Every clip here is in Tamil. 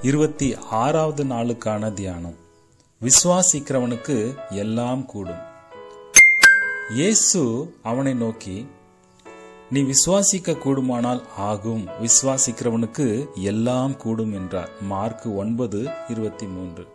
இருபத்தி ஆறாவது நாளுக்கான தியானம் விசுவாசிக்கிறவனுக்கு எல்லாம் கூடும் இயேசு அவனை நோக்கி நீ விசுவாசிக்க கூடுமானால் ஆகும் விசுவாசிக்கிறவனுக்கு எல்லாம் கூடும் என்றார் மார்க் ஒன்பது இருபத்தி மூன்று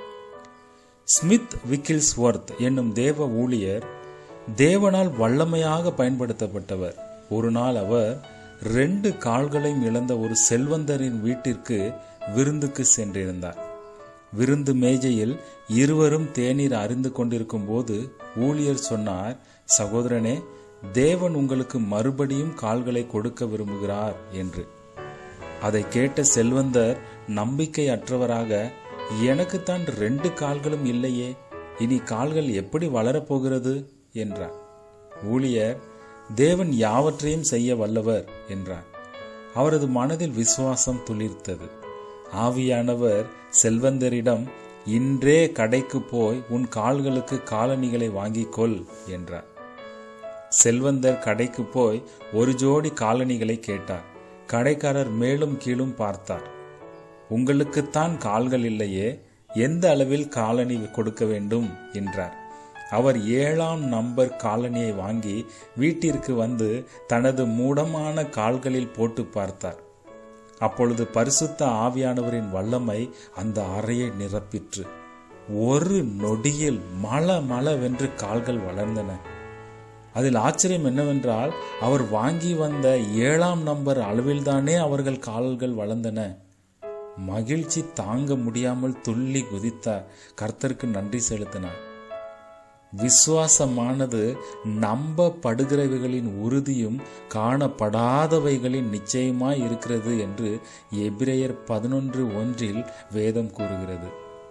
ஸ்மித் விக்கில்ஸ்வர்த் என்னும் தேவ ஊழியர் தேவனால் வல்லமையாக பயன்படுத்தப்பட்டவர் ஒரு நாள் அவர் ரெண்டு கால்களையும் இழந்த ஒரு செல்வந்தரின் வீட்டிற்கு விருந்துக்கு சென்றிருந்தார் விருந்து மேஜையில் இருவரும் தேநீர் அறிந்து கொண்டிருக்கும் போது ஊழியர் சொன்னார் சகோதரனே தேவன் உங்களுக்கு மறுபடியும் கால்களை கொடுக்க விரும்புகிறார் என்று அதை கேட்ட செல்வந்தர் நம்பிக்கை அற்றவராக எனக்குத்தான் ரெண்டு கால்களும் இல்லையே இனி கால்கள் எப்படி வளரப்போகிறது என்றார் ஊழியர் தேவன் யாவற்றையும் செய்ய வல்லவர் என்றார் அவரது மனதில் விசுவாசம் துளிர்த்தது ஆவியானவர் செல்வந்தரிடம் இன்றே கடைக்கு போய் உன் கால்களுக்கு காலணிகளை வாங்கிக் கொள் என்றார் செல்வந்தர் கடைக்கு போய் ஒரு ஜோடி காலணிகளை கேட்டார் கடைக்காரர் மேலும் கீழும் பார்த்தார் உங்களுக்குத்தான் கால்கள் இல்லையே எந்த அளவில் காலணி கொடுக்க வேண்டும் என்றார் அவர் ஏழாம் நம்பர் காலனியை வாங்கி வீட்டிற்கு வந்து தனது மூடமான கால்களில் போட்டு பார்த்தார் அப்பொழுது பரிசுத்த ஆவியானவரின் வல்லமை அந்த அறையை நிரப்பிற்று ஒரு நொடியில் மல மளவென்று கால்கள் வளர்ந்தன அதில் ஆச்சரியம் என்னவென்றால் அவர் வாங்கி வந்த ஏழாம் நம்பர் அளவில்தானே அவர்கள் கால்கள் வளர்ந்தன மகிழ்ச்சி தாங்க முடியாமல் துள்ளி குதித்தார் கர்த்தருக்கு நன்றி செலுத்தினார் விசுவாசமானது நம்பப்படுகிறவைகளின் உறுதியும் காணப்படாதவைகளின் நிச்சயமாய் இருக்கிறது என்று எபிரேயர் பதினொன்று ஒன்றில் வேதம் கூறுகிறது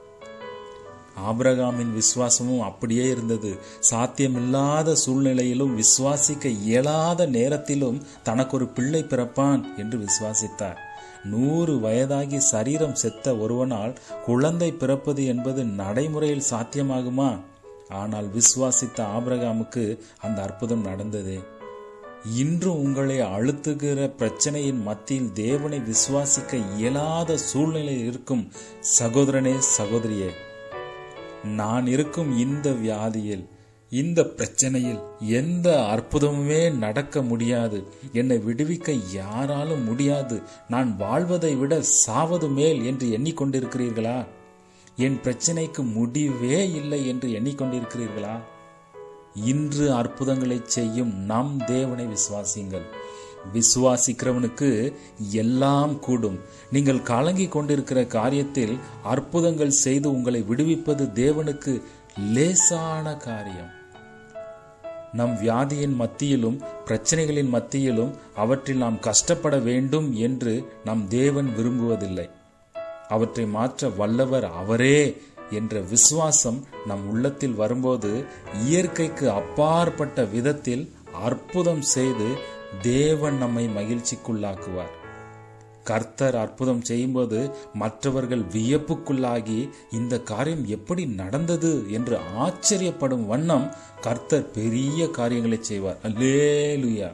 ஆபிரகாமின் விசுவாசமும் அப்படியே இருந்தது சாத்தியமில்லாத சூழ்நிலையிலும் விசுவாசிக்க இயலாத நேரத்திலும் தனக்கு ஒரு பிள்ளை பிறப்பான் என்று விசுவாசித்தார் நூறு வயதாகி சரீரம் செத்த ஒருவனால் குழந்தை பிறப்பது என்பது நடைமுறையில் சாத்தியமாகுமா ஆனால் விசுவாசித்த ஆபிரகாமுக்கு அந்த அற்புதம் நடந்ததே இன்று உங்களை அழுத்துகிற பிரச்சனையின் மத்தியில் தேவனை விசுவாசிக்க இயலாத சூழ்நிலை இருக்கும் சகோதரனே சகோதரியே நான் இருக்கும் இந்த வியாதியில் இந்த பிரச்சனையில் எந்த அற்புதமுமே நடக்க முடியாது என்னை விடுவிக்க யாராலும் முடியாது நான் வாழ்வதை விட சாவது மேல் என்று எண்ணிக்கொண்டிருக்கிறீர்களா என் பிரச்சனைக்கு முடிவே இல்லை என்று எண்ணிக்கொண்டிருக்கிறீர்களா இன்று அற்புதங்களை செய்யும் நம் தேவனை விசுவாசிங்கள் விசுவாசிக்கிறவனுக்கு எல்லாம் கூடும் நீங்கள் கலங்கி கொண்டிருக்கிற காரியத்தில் அற்புதங்கள் செய்து உங்களை விடுவிப்பது தேவனுக்கு லேசான காரியம் நம் வியாதியின் மத்தியிலும் பிரச்சனைகளின் மத்தியிலும் அவற்றில் நாம் கஷ்டப்பட வேண்டும் என்று நம் தேவன் விரும்புவதில்லை அவற்றை மாற்ற வல்லவர் அவரே என்ற விசுவாசம் நம் உள்ளத்தில் வரும்போது இயற்கைக்கு அப்பாற்பட்ட விதத்தில் அற்புதம் செய்து தேவன் நம்மை மகிழ்ச்சிக்குள்ளாக்குவார் கர்த்தர் அற்புதம் செய்யும்போது மற்றவர்கள் வியப்புக்குள்ளாகி இந்த காரியம் எப்படி நடந்தது என்று ஆச்சரியப்படும் வண்ணம் கர்த்தர் பெரிய காரியங்களை செய்வார் அல்லேலுயா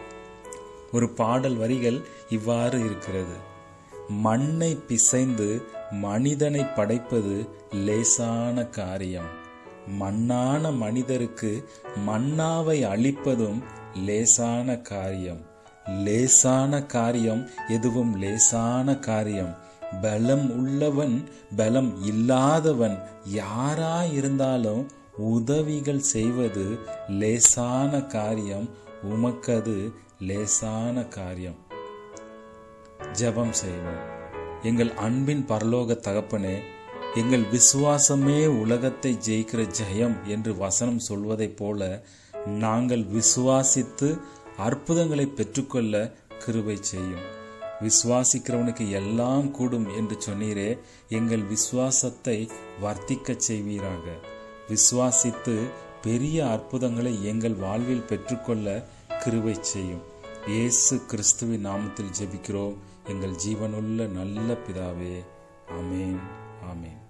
ஒரு பாடல் வரிகள் இவ்வாறு இருக்கிறது மண்ணை பிசைந்து மனிதனை படைப்பது லேசான காரியம் மண்ணான மனிதருக்கு மன்னாவை அளிப்பதும் லேசான காரியம் லேசான காரியம் எதுவும் லேசான காரியம் பலம் உள்ளவன் பலம் இல்லாதவன் யாரா இருந்தாலும் உதவிகள் செய்வது லேசான காரியம் உமக்கது லேசான காரியம் ஜெபம் செய்வோம் எங்கள் அன்பின் பரலோக தகப்பனே எங்கள் விசுவாசமே உலகத்தை ஜெயிக்கிற ஜெயம் என்று வசனம் சொல்வதைப் போல நாங்கள் விசுவாசித்து அற்புதங்களை பெற்றுக்கொள்ள கிருபை செய்யும் விசுவாசிக்கிறவனுக்கு எல்லாம் கூடும் என்று சொன்னீரே எங்கள் விசுவாசத்தை வர்த்திக்கச் செய்வீராக விசுவாசித்து பெரிய அற்புதங்களை எங்கள் வாழ்வில் பெற்றுக்கொள்ள கிருபை செய்யும் இயேசு கிறிஸ்துவின் நாமத்தில் ஜெபிக்கிறோம் எங்கள் ஜீவனுள்ள நல்ல பிதாவே ஆமேன் ஆமேன்